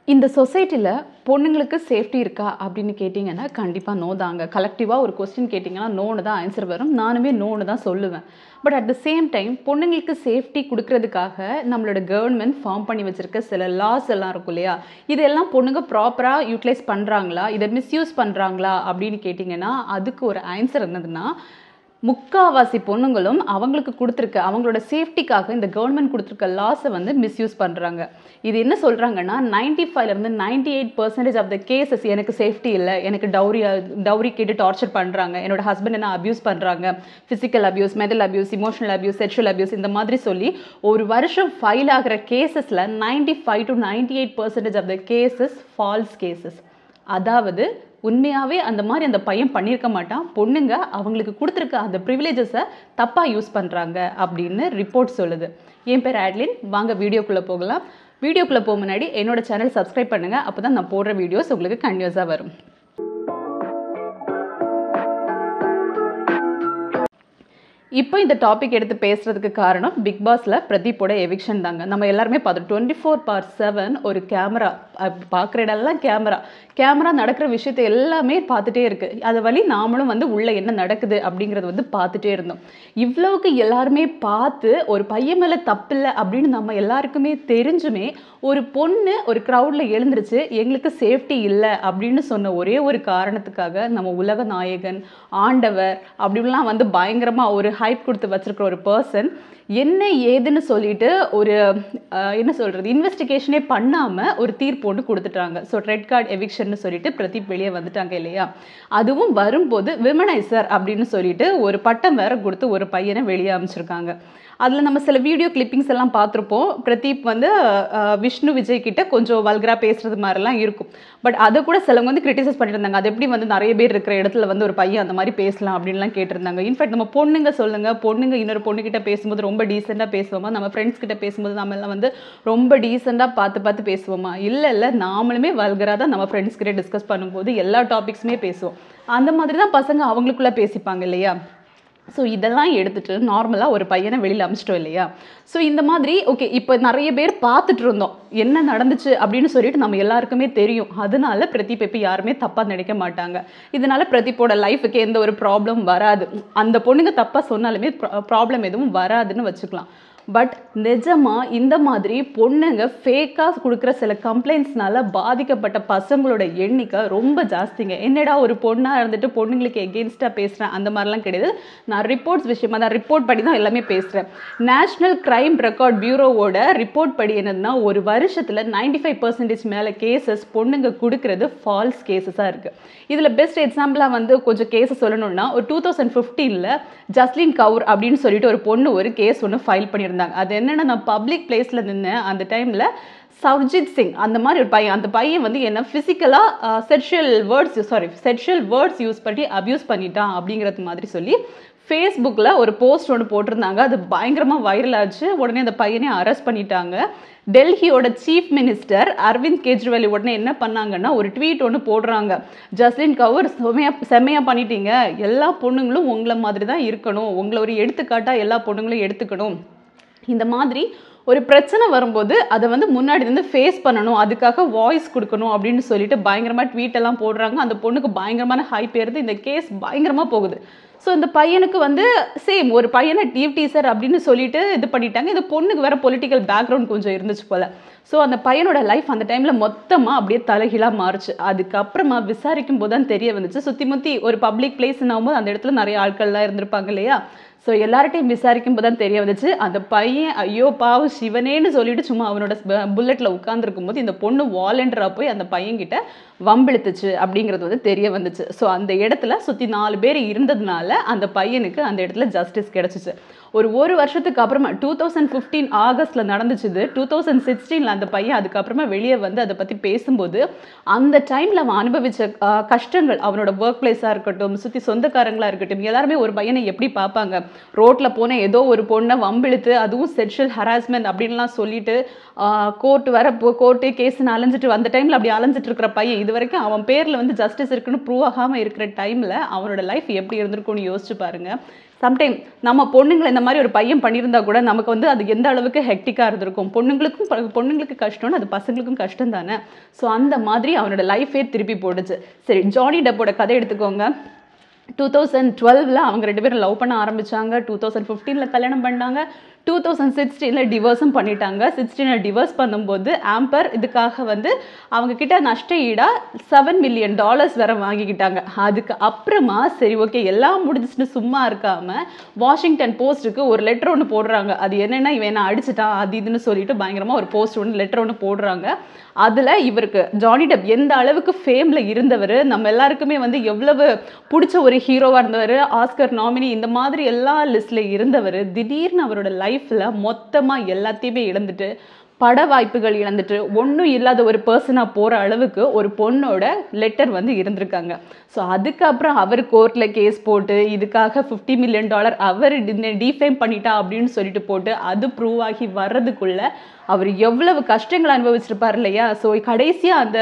இந்த சொசைட்டியில் பொண்ணுங்களுக்கு சேஃப்டி இருக்கா அப்படின்னு கேட்டிங்கன்னா கண்டிப்பாக நோ தாங்க கலெக்டிவாக ஒரு கொஸ்டின் கேட்டிங்கன்னா நோன்னு தான் ஆன்சர் வரும் நானுமே நோன்னு தான் சொல்லுவேன் but at the same time பொண்ணுங்களுக்கு சேஃப்டி கொடுக்கறதுக்காக நம்மளோட கவர்மெண்ட் ஃபார்ம் பண்ணி வச்சிருக்க சில லாஸ் எல்லாம் இருக்கும் இல்லையா இதெல்லாம் பொண்ணுங்க ப்ராப்பராக யூட்டிலைஸ் பண்ணுறாங்களா இதை மிஸ்யூஸ் பண்ணுறாங்களா அப்படின்னு கேட்டிங்கன்னா அதுக்கு ஒரு ஆன்சர் என்னதுன்னா முக்காவாசி பொண்ணுங்களும் அவங்களுக்கு கொடுத்துருக்க அவங்களோட சேஃப்டிக்காக இந்த கவர்மெண்ட் கொடுத்துருக்க லாஸை வந்து மிஸ்யூஸ் பண்ணுறாங்க இது என்ன சொல்கிறாங்கன்னா நைன்டி ஃபைவ்லேருந்து ninety eight percentage of the cases எனக்கு சேஃப்டி இல்லை எனக்கு டவுரி டவுரி கேட்டு டார்ச்சர் பண்ணுறாங்க என்னோட ஹஸ்பண்ட் என்ன அப்யூஸ் பண்ணுறாங்க physical abuse mental abuse emotional abuse sexual abuse இந்த மாதிரி சொல்லி ஒரு வருஷம் ஃபைல் ஆகிற கேசஸில் ninety five to ninety eight percentage of the cases false cases அதாவது உண்மையாகவே அந்த மாதிரி அந்த பையன் பண்ணியிருக்க மாட்டான் பொண்ணுங்க அவங்களுக்கு கொடுத்துருக்க அந்த ப்ரிவிலேஜஸை தப்பாக யூஸ் பண்ணுறாங்க அப்படின்னு ரிப்போர்ட் சொல்லுது என் பேர் ஆட்லின் வாங்க வீடியோக்குள்ளே போகலாம் வீடியோக்குள்ளே போக முன்னாடி என்னோட சேனல் சப்ஸ்கிரைப் பண்ணுங்கள் அப்போ தான் நான் போடுற வீடியோஸ் உங்களுக்கு கன்யூஸாக வரும் இப்போ இந்த டாபிக் எடுத்து பேசுறதுக்கு காரணம் பிக் பாஸ்ல பிரதீப்போட எவிக்ஷன் தாங்க நம்ம எல்லாருமே பார்த்தோம் டுவெண்ட்டி ஃபோர் பார் செவன் ஒரு கேமரா பார்க்குற இடம்லாம் கேமரா கேமரா நடக்கிற விஷயத்தை எல்லாமே பார்த்துட்டே இருக்கு அது வழி நாமளும் வந்து உள்ள என்ன நடக்குது அப்படிங்கிறது வந்து பார்த்துட்டே இருந்தோம் இவ்வளவுக்கு எல்லாருமே பார்த்து ஒரு பையன் மேலே தப்பில்லை அப்படின்னு நம்ம எல்லாருக்குமே தெரிஞ்சுமே ஒரு பொண்ணு ஒரு க்ரௌடில் எழுந்துருச்சு எங்களுக்கு சேஃப்டி இல்லை அப்படின்னு சொன்ன ஒரே ஒரு காரணத்துக்காக நம்ம உலக நாயகன் ஆண்டவர் அப்படின்லாம் வந்து பயங்கரமாக ஒரு ஹைப் கொடுத்து வச்சிருக்கிற ஒரு பர்சன் என்ன ஏதுன்னு சொல்லிட்டு ஒரு என்ன சொல்கிறது இன்வெஸ்டிகேஷனே பண்ணாமல் ஒரு தீர்ப்பு ஒன்று கொடுத்துட்டாங்க ஸோ ரெட் கார்டு எவிக்ஷன் சொல்லிட்டு பிரதீப் வெளியே வந்துட்டாங்க இல்லையா அதுவும் வரும்போது விமனைசர் அப்படின்னு சொல்லிட்டு ஒரு பட்டம் வேற கொடுத்து ஒரு பையனை வெளியே அமைச்சிருக்காங்க அதில் நம்ம சில வீடியோ கிளிப்பிங்ஸ் எல்லாம் பார்த்துருப்போம் பிரதீப் வந்து விஷ்ணு விஜய் கிட்ட கொஞ்சம் வல்கரா பேசுறது மாதிரிலாம் இருக்கும் பட் அதை கூட சிலவங்க வந்து கிரிட்டிசைஸ் பண்ணிட்டு இருந்தாங்க அது எப்படி வந்து நிறைய பேர் இருக்கிற இடத்துல வந்து ஒரு பையன் அந்த மாதிரி பேசலாம் அப்படின்லாம் கேட்டிருந்தாங்க இன்ஃபேக்ட் நம்ம பொண்ணுங்க சொல்லுங்க பொண்ணுங்க இன்னொரு பொண்ணுகிட்ட பேசும்போது ரொம்ப டீசெண்டாக பேசுவோமா நம்ம ஃப்ரெண்ட்ஸ் கிட்ட பேசும்போது நம்ம எல்லாம் வந்து ரொம்ப டீசெண்டாக பார்த்து பார்த்து பேசுவோமா இல்லை இல்லை நாமளுமே வல்கராக தான் நம்ம ஃப்ரெண்ட்ஸ் கிட்ட டிஸ்கஸ் பண்ணும்போது எல்லா டாபிக்ஸுமே பேசுவோம் அந்த மாதிரி தான் பசங்க அவங்களுக்குள்ளே பேசிப்பாங்க இல்லையா ஸோ இதெல்லாம் எடுத்துட்டு நார்மலாக ஒரு பையனை வெளியில் அமிச்சிட்டோம் இல்லையா ஸோ இந்த மாதிரி ஓகே இப்போ நிறைய பேர் பார்த்துட்டு இருந்தோம் என்ன நடந்துச்சு அப்படின்னு சொல்லிட்டு நம்ம எல்லாருக்குமே தெரியும் அதனால பிரதீப் இப்போ யாருமே தப்பாக நினைக்க மாட்டாங்க இதனால பிரதீப்போட லைஃபுக்கு எந்த ஒரு ப்ராப்ளம் வராது அந்த பொண்ணுங்க தப்பாக சொன்னாலுமே ப்ராப்ளம் எதுவும் வராதுன்னு வச்சுக்கலாம் பட் நிஜமாக இந்த மாதிரி பொண்ணுங்க ஃபேக்காக கொடுக்குற சில கம்ப்ளைண்ட்ஸ்னால பாதிக்கப்பட்ட பசங்களோட எண்ணிக்கை ரொம்ப ஜாஸ்திங்க என்னடா ஒரு பொண்ணாக இருந்துட்டு பொண்ணுங்களுக்கு எகென்ஸ்டாக பேசுகிறேன் அந்த மாதிரிலாம் கிடையாது நான் ரிப்போர்ட்ஸ் விஷயமா தான் ரிப்போர்ட் படி தான் எல்லாமே பேசுகிறேன் நேஷ்னல் கிரைம் ரெக்கார்ட் பியூரோவோட ரிப்போர்ட் படி என்னதுன்னா ஒரு வருஷத்தில் நைன்டி ஃபைவ் பர்சன்டேஜ் மேலே கேசஸ் பொண்ணுங்க கொடுக்கறது ஃபால்ஸ் கேசஸாக இருக்குது இதில் பெஸ்ட் எக்ஸாம்பிளாக வந்து கொஞ்சம் கேஸை சொல்லணும்னா ஒரு டூ தௌசண்ட் ஃபிஃப்டீனில் ஜஸ்லின் கவுர் அப்படின்னு சொல்லிட்டு ஒரு பொண்ணு ஒரு கேஸ் ஒன்று ஃபைல் பண்ணியிருந்தாங்க அது என்னென்னா நான் பப்ளிக் பிளேஸில் நின்று அந்த டைமில் சர்ஜித் சிங் அந்த மாதிரி ஒரு பையன் அந்த பையன் வந்து என்ன ஃபிசிக்கலாக sexual words sorry sexual words use பண்ணி அப்யூஸ் பண்ணிட்டான் அப்படிங்கிறது மாதிரி சொல்லி ஃபேஸ்புக்கில் ஒரு போஸ்ட் ஒன்று போட்டிருந்தாங்க அது பயங்கரமாக வைரல் ஆச்சு உடனே அந்த பையனை அரெஸ்ட் பண்ணிட்டாங்க டெல்லியோட சீஃப் மினிஸ்டர் அரவிந்த் கெஜ்ரிவால் உடனே என்ன பண்ணாங்கன்னா ஒரு ட்வீட் ஒன்று போடுறாங்க ஜஸ்லின் கவர் செம்மையா செம்மையாக பண்ணிட்டீங்க எல்லா பொண்ணுங்களும் உங்களை மாதிரி தான் இருக்கணும் உங்களை ஒரு எடுத்துக்காட்டாக எல்லா பொண்ணுங்களும் எடுத்துக்கணும் இந்த மாதிரி ஒரு பிரச்சனை வரும்போது அதை வந்து முன்னாடி வந்து ஃபேஸ் பண்ணணும் அதுக்காக வாய்ஸ் கொடுக்கணும் அப்படின்னு சொல்லிட்டு பயங்கரமாக ட்வீட் எல்லாம் போடுறாங்க அந்த பொண்ணுக்கு பயங்கரமான ஹைப் ஏறுது இந்த கேஸ் பயங்கரமாக போகுது ஸோ இந்த பையனுக்கு வந்து சேம் ஒரு பையனை டியூப் டீசர் அப்படின்னு சொல்லிட்டு இது பண்ணிட்டாங்க இந்த பொண்ணுக்கு வேற பொலிட்டிக்கல் பேக்ரவுண்ட் கொஞ்சம் இருந்துச்சு போல ஸோ அந்த பையனோட லைஃப் அந்த டைமில் மொத்தமாக அப்படியே தலைகீழாக மாறுச்சு அதுக்கப்புறமா விசாரிக்கும் போது தான் தெரிய வந்துச்சு சுற்றி முற்றி ஒரு பப்ளிக் பிளேஸ்னாகும் போது அந்த இடத்துல நிறைய ஆட்கள்லாம் இருந்திருப்பாங்க இல்லையா ஸோ எல்லார்ட்டையும் விசாரிக்கும் போது தான் தெரிய வந்துச்சு அந்த பையன் ஐயோ பாவு சிவனேன்னு சொல்லிட்டு சும்மா அவனோட புல்லட்டில் உட்காந்துருக்கும் போது இந்த பொண்ணு வாலண்டராக போய் அந்த பையன்கிட்ட வம்பிழுத்துச்சு அப்படிங்கிறது வந்து தெரிய வந்துச்சு ஸோ அந்த இடத்துல சுற்றி நாலு பேர் இருந்ததுனால அந்த பையனுக்கு அந்த இடத்துல ஜஸ்டிஸ் கிடச்சிச்சு ஒரு ஒரு வருஷத்துக்கு அப்புறமா டூ தௌசண்ட் ஃபிஃப்டீன் ஆகஸ்ட்டில் நடந்துச்சு டூ தௌசண்ட் சிக்ஸ்டீனில் அந்த பையன் அதுக்கப்புறமா வெளியே வந்து அதை பற்றி பேசும்போது அந்த டைமில் அவன் அனுபவித்த கஷ்டங்கள் அவனோட ஒர்க் பிளேஸாக இருக்கட்டும் சுற்றி சொந்தக்காரங்களாக இருக்கட்டும் எல்லாருமே ஒரு பையனை எப்படி பார்ப்பாங்க ரோட்டில் போன ஏதோ ஒரு பொண்ணை வம்பிழுத்து அதுவும் செக்ஷுவல் ஹராஸ்மெண்ட் அப்படின்லாம் சொல்லிட்டு கோர்ட் வர கோர்ட்டு கேஸ்ன்னு அலைஞ்சிட்டு அந்த டைமில் அப்படி அலைஞ்சிட்டு இருக்கிற பையன் இது வரைக்கும் அவன் பேரில் வந்து ஜஸ்டிஸ் இருக்குன்னு ப்ரூவ் ஆகாமல் இருக்கிற டைமில் அவனோட லைஃப் எப்படி இருந்திருக்கும்னு யோசிச்சு பாருங்க சம்டைம் நம்ம பொண்ணுங்களை இந்த மாதிரி ஒரு பையன் பண்ணியிருந்தா கூட நமக்கு வந்து அது எந்த அளவுக்கு ஹெக்டிக்காக இருந்திருக்கும் பொண்ணுங்களுக்கும் ப- பொண்ணுங்களுக்கு கஷ்டம்னு அது பசங்களுக்கும் கஷ்டம் தானே ஸோ அந்த மாதிரி அவனோட லைஃபே திருப்பி போடுச்சு சரி ஜானி டப்போட கதை எடுத்துக்கோங்க டூ தௌசண்ட் டுவெல்வில் அவங்க ரெண்டு பேரும் லவ் பண்ண ஆரம்பிச்சாங்க டூ தௌசண்ட் ஃபிஃப்டீனில் கல்யாணம் பண்ணாங்க டூ தௌசண்ட் சிக்ஸ்டீனில் டிவோர்ஸும் பண்ணிட்டாங்க சிக்ஸ்டீனில் டிவோர்ஸ் பண்ணும்போது ஆம்பர் இதுக்காக வந்து அவங்க கிட்ட நஷ்ட ஈடா செவன் மில்லியன் டாலர்ஸ் வேற வாங்கிக்கிட்டாங்க அதுக்கு அப்புறமா சரி ஓகே எல்லாம் முடிஞ்சுட்டு சும்மா இருக்காம வாஷிங்டன் போஸ்ட்டுக்கு ஒரு லெட்டர் ஒன்று போடுறாங்க அது என்னன்னா இவன் என்ன அடிச்சிட்டான் அது இதுன்னு சொல்லிட்டு பயங்கரமா ஒரு போஸ்ட் ஒன்று லெட்டர் ஒன்று போடுறாங்க அதுல இவருக்கு ஜானி டெப் எந்த அளவுக்கு ஃபேம்ல இருந்தவர் நம்ம எல்லாருக்குமே வந்து எவ்வளவு பிடிச்ச ஒரு ஹீரோவா இருந்தவர் ஆஸ்கர் நாமினி இந்த மாதிரி எல்லா லிஸ்ட்ல இருந்தவர் திடீர்னு அவரோட லைஃப்ல மொத்தமா எல்லாத்தையுமே இழந்துட்டு பட வாய்ப்புகள் இழந்துட்டு ஒன்றும் இல்லாத ஒரு பர்சனாக போகிற அளவுக்கு ஒரு பொண்ணோட லெட்டர் வந்து இருந்திருக்காங்க ஸோ அதுக்கப்புறம் அவர் கோர்ட்டில் கேஸ் போட்டு இதுக்காக ஃபிஃப்டி மில்லியன் டாலர் அவர் டிஃபைம் பண்ணிட்டா அப்படின்னு சொல்லிட்டு போட்டு அது ப்ரூவ் ஆகி வர்றதுக்குள்ள அவர் எவ்வளவு கஷ்டங்கள் அனுபவிச்சிருப்பார் இல்லையா ஸோ கடைசியாக அந்த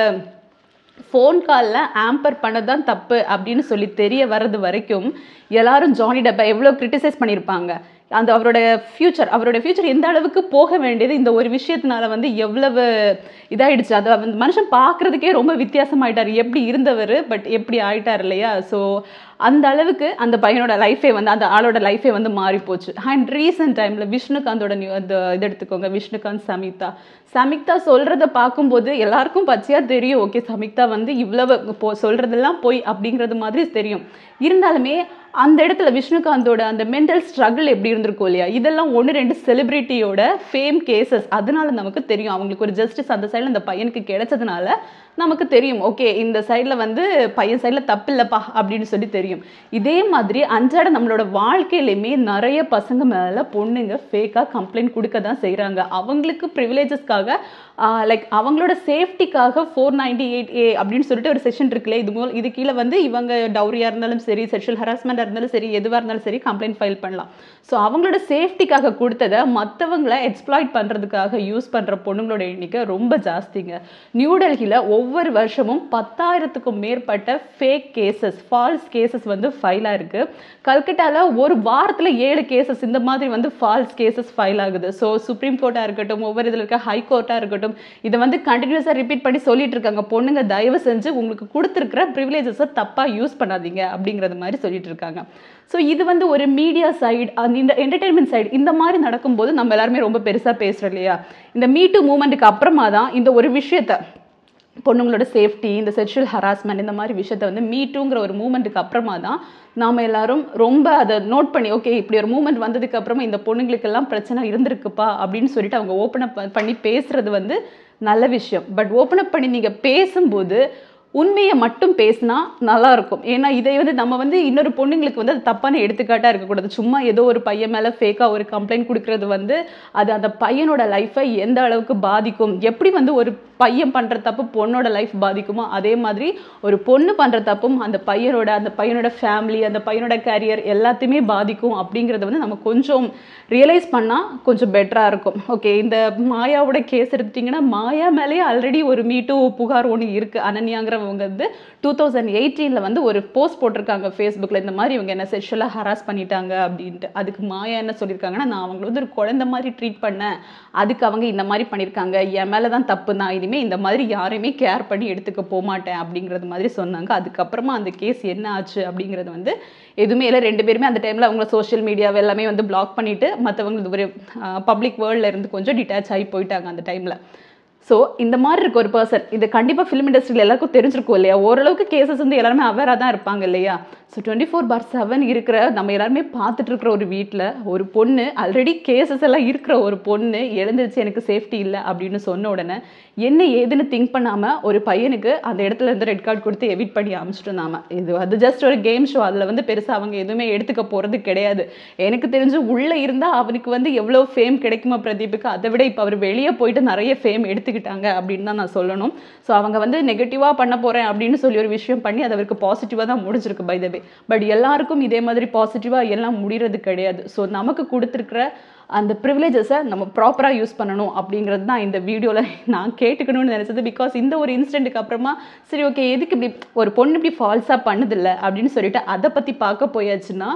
ஃபோன் காலில் ஆம்பர் பண்ணதான் தப்பு அப்படின்னு சொல்லி தெரிய வர்றது வரைக்கும் எல்லாரும் ஜானி டப்பா எவ்வளோ கிரிட்டிசைஸ் பண்ணியிருப்பாங்க அந்த அவரோட ஃப்யூச்சர் அவரோட ஃப்யூச்சர் எந்த அளவுக்கு போக வேண்டியது இந்த ஒரு விஷயத்தினால வந்து எவ்வளவு இதாயிடுச்சு அது அந்த மனுஷன் பார்க்கறதுக்கே ரொம்ப வித்தியாசமாயிட்டார் எப்படி இருந்தவர் பட் எப்படி ஆயிட்டார் இல்லையா ஸோ அந்த அளவுக்கு அந்த பையனோட லைஃபே வந்து அந்த ஆளோட லைஃபே வந்து மாறி போச்சு அண்ட் ரீசெண்ட் டைமில் விஷ்ணுகாந்தோட நியூ அந்த இது எடுத்துக்கோங்க விஷ்ணுகாந்த் சமிதா சமிக்தா சொல்றத பார்க்கும்போது எல்லாருக்கும் பச்சையா தெரியும் ஓகே சமிக்தா வந்து இவ்வளவு போ சொல்றதெல்லாம் போய் அப்படிங்கிறது மாதிரி தெரியும் இருந்தாலுமே அந்த இடத்துல விஷ்ணுகாந்தோட அந்த மென்டல் ஸ்ட்ரகிள் எப்படி இருந்திருக்கும் இல்லையா இதெல்லாம் ஒன்று ரெண்டு செலிபிரிட்டியோட ஃபேம் கேசஸ் அதனால நமக்கு தெரியும் அவங்களுக்கு ஒரு ஜஸ்டிஸ் அந்த சைடில் அந்த பையனுக்கு கிடைச்சதுனால நமக்கு தெரியும் ஓகே இந்த சைடில் வந்து பையன் சைடில் தப்பு இல்லைப்பா அப்படின்னு சொல்லி தெரியும் இதே மாதிரி அன்றாட நம்மளோட வாழ்க்கையிலையுமே நிறைய பசங்க மேலே பொண்ணுங்க ஃபேக்காக கம்ப்ளைண்ட் கொடுக்க தான் செய்கிறாங்க அவங்களுக்கு ப்ரிவிலேஜஸ்க்காக லைக் அவங்களோட சேஃப்டிக்காக ஃபோர் நைன்டி எயிட் ஏ அப்படின்னு சொல்லிட்டு ஒரு செஷன் இருக்குல்ல இது மூலம் இது கீழே வந்து இவங்க டவுரியாக இருந்தாலும் சரி செக்ஷுவல் ஹராஸ்மெண்ட்டாக இருந்தாலும் சரி எதுவாக இருந்தாலும் சரி கம்ப்ளைண்ட் ஃபைல் பண்ணலாம் ஸோ அவங்களோட சேஃப்டிக்காக கொடுத்ததை மற்றவங்களை எக்ஸ்ப்ளாய்ட் பண்ணுறதுக்காக யூஸ் பண்ணுற பொண்ணுங்களோட எண்ணிக்கை ரொம்ப ஜாஸ்திங்க நியூ டெல்லியில் ஒவ்வொரு வருஷமும் பத்தாயிரத்துக்கும் மேற்பட்ட ஃபேக் கேசஸ் ஃபால்ஸ் கேசஸ் வந்து ஃபைல் ஆயிருக்கு கல்கட்டாவில் ஒரு வாரத்தில் ஏழு கேசஸ் இந்த மாதிரி வந்து ஃபால்ஸ் கேசஸ் ஃபைல் ஆகுது ஸோ சுப்ரீம் கோர்ட்டாக இருக்கட்டும் ஒவ்வொரு இதில் இருக்க ஹை கோர்ட்டாக இருக்கட்டும் இதை வந்து கண்டினியூஸாக ரிப்பீட் பண்ணி சொல்லிட்டு இருக்காங்க பொண்ணுங்க தயவு செஞ்சு உங்களுக்கு கொடுத்துருக்கிற ப்ரிவிலேஜஸை தப்பாக யூஸ் பண்ணாதீங்க அப்படிங்கிறது மாதிரி சொல்லிட்டு இருக்காங்க ஸோ இது வந்து ஒரு மீடியா சைடு அந்த இந்த என்டர்டெயின்மெண்ட் சைடு இந்த மாதிரி நடக்கும்போது நம்ம எல்லாருமே ரொம்ப பெருசாக பேசுகிறோம் இல்லையா இந்த மீட்டு மூமெண்ட்டுக்கு அப்புறமா தான் இந்த ஒரு விஷயத்த பொண்ணுங்களோட சேஃப்டி இந்த செக்ஷுவல் ஹராஸ்மெண்ட் இந்த மாதிரி விஷயத்த வந்து மீட்டுங்கிற ஒரு மூமெண்ட்டுக்கு அப்புறமா தான் நாம் எல்லாரும் ரொம்ப அதை நோட் பண்ணி ஓகே இப்படி ஒரு மூமெண்ட் வந்ததுக்கு அப்புறமா இந்த பொண்ணுங்களுக்கெல்லாம் பிரச்சனை இருந்திருக்குப்பா அப்படின்னு சொல்லிட்டு அவங்க ஓப்பன் அப் பண்ணி பேசுறது வந்து நல்ல விஷயம் பட் ஓப்பன் அப் பண்ணி நீங்கள் பேசும்போது உண்மையை மட்டும் பேசினா நல்லா இருக்கும் ஏன்னா இதை வந்து நம்ம வந்து இன்னொரு பொண்ணுங்களுக்கு வந்து அது தப்பான எடுத்துக்காட்டாக இருக்கக்கூடாது சும்மா ஏதோ ஒரு பையன் மேலே ஃபேக்காக ஒரு கம்ப்ளைண்ட் கொடுக்கறது வந்து அது அந்த பையனோட லைஃப்பை எந்த அளவுக்கு பாதிக்கும் எப்படி வந்து ஒரு பையன் பண்ணுற தப்பு பொண்ணோட லைஃப் பாதிக்குமோ அதே மாதிரி ஒரு பொண்ணு பண்ணுற தப்பும் அந்த பையனோட அந்த பையனோட ஃபேமிலி அந்த பையனோட கேரியர் எல்லாத்தையுமே பாதிக்கும் அப்படிங்கிறத வந்து நம்ம கொஞ்சம் ரியலைஸ் பண்ணால் கொஞ்சம் பெட்டராக இருக்கும் ஓகே இந்த மாயாவோட கேஸ் எடுத்துட்டிங்கன்னா மாயா மேலேயே ஆல்ரெடி ஒரு மீட்டு புகார் ஒன்று இருக்குது அனன்யாங்கிறவங்க வந்து டூ தௌசண்ட் எயிட்டீனில் வந்து ஒரு போஸ்ட் போட்டிருக்காங்க ஃபேஸ்புக்கில் இந்த மாதிரி இவங்க என்ன செக்ஷுவலாக ஹராஸ் பண்ணிட்டாங்க அப்படின்ட்டு அதுக்கு மாயா என்ன சொல்லியிருக்காங்கன்னா நான் அவங்கள வந்து ஒரு குழந்தை மாதிரி ட்ரீட் பண்ணேன் அதுக்கு அவங்க இந்த மாதிரி பண்ணியிருக்காங்க என் மேலே தான் தப்பு தான் இனிமேல் இந்த மாதிரி யாரையுமே கேர் பண்ணி எடுத்துக்க போக மாட்டேன் அப்படிங்கிறது மாதிரி சொன்னாங்க அதுக்கப்புறமா அந்த கேஸ் என்ன ஆச்சு அப்படிங்கிறது வந்து எதுவுமே இல்லை ரெண்டு பேருமே அந்த டைமில் அவங்க சோஷியல் மீடியாவை எல்லாமே வந்து பிளாக் பண்ணிட்டு மற்றவங்க ஒரு பப்ளிக் வேர்ல்டில் இருந்து கொஞ்சம் டிட்டாச் ஆகி போயிட்டாங்க அந்த டைமில் ஸோ இந்த மாதிரி இருக்க ஒரு பர்சன் இது கண்டிப்பாக ஃபிலிம் இண்டஸ்ட்ரியில் எல்லாருக்கும் தெரிஞ்சிருக்கும் இல்லையா ஓரளவுக்கு கேசஸ் வந்து எல்லாருமே அவேராக தான் இருப்பாங்க இல்லையா so twenty four by seven இருக்கிற நம்ம எல்லாருமே பார்த்துட்டு இருக்கிற ஒரு வீட்டில் ஒரு பொண்ணு ஆல்ரெடி கேசஸ் எல்லாம் இருக்கிற ஒரு பொண்ணு எழுந்துருச்சு எனக்கு சேஃப்டி இல்லை அப்படின்னு சொன்ன உடனே என்ன ஏதுன்னு திங்க் பண்ணாமல் ஒரு பையனுக்கு அந்த இடத்துல இருந்து ரெட் கார்டு கொடுத்து எவிட் பண்ணி அமிச்சிட்டோம் நாம இது அது ஜஸ்ட் ஒரு கேம் ஷோ அதில் வந்து பெருசாக அவங்க எதுவுமே எடுத்துக்க போகிறது கிடையாது எனக்கு தெரிஞ்சு உள்ளே இருந்தால் அவனுக்கு வந்து எவ்வளோ ஃபேம் கிடைக்குமா பிரதீப்புக்கு அதை விட இப்போ அவர் வெளியே போயிட்டு நிறைய ஃபேம் எடுத்துக்கிட்டாங்க அப்படின்னு தான் நான் சொல்லணும் ஸோ அவங்க வந்து நெகட்டிவாக பண்ண போகிறேன் அப்படின்னு சொல்லி ஒரு விஷயம் பண்ணி அது அவருக்கு பாசிட்டிவாக தான் முடிஞ்சிருக்கு பை த வே பட் எல்லாருக்கும் இதே மாதிரி பாசிட்டிவாக எல்லாம் முடிகிறது கிடையாது ஸோ நமக்கு கொடுத்துருக்குற அந்த ப்ரிவிலேஜஸை நம்ம ப்ராப்பராக யூஸ் பண்ணணும் அப்படிங்கிறது தான் இந்த வீடியோவில் நான் கேட்டுக்கணும்னு நினச்சது பிகாஸ் இந்த ஒரு இன்சிடென்ட்டுக்கு அப்புறமா சரி ஓகே எதுக்கு இப்படி ஒரு பொண்ணு இப்படி ஃபால்ஸாக பண்ணுதில்ல அப்படின்னு சொல்லிட்டு அதை பற்றி பார்க்க போயாச்சுன்னா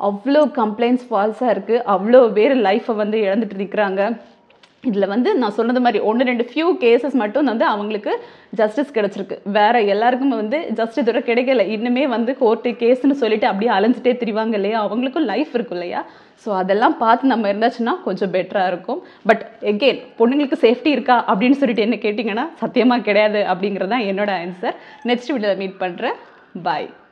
அவ்வளோ கம்ப்ளைண்ட்ஸ் ஃபால்ஸாக இருக்குது அவ்வளோ பேர் லைஃப்பை வந்து இழந்துட்டு நிற்கிறாங்க இதில் வந்து நான் சொன்னது மாதிரி ஒன்று ரெண்டு ஃபியூ கேசஸ் மட்டும் வந்து அவங்களுக்கு ஜஸ்டிஸ் கிடச்சிருக்கு வேற எல்லாருக்கும் வந்து ஜஸ்டிஸ் இதுவரை கிடைக்கல இன்னுமே வந்து கோர்ட்டு கேஸ்னு சொல்லிட்டு அப்படியே அலைஞ்சிட்டே திரிவாங்க இல்லையா அவங்களுக்கும் லைஃப் இருக்கும் இல்லையா ஸோ அதெல்லாம் பார்த்து நம்ம இருந்தாச்சுன்னா கொஞ்சம் பெட்டராக இருக்கும் பட் எகெயின் பொண்ணுங்களுக்கு சேஃப்டி இருக்கா அப்படின்னு சொல்லிட்டு என்ன கேட்டிங்கன்னா சத்தியமாக கிடையாது அப்படிங்கிறது தான் என்னோட ஆன்சர் நெக்ஸ்ட் வீடியோவில் மீட் பண்ணுறேன் பாய்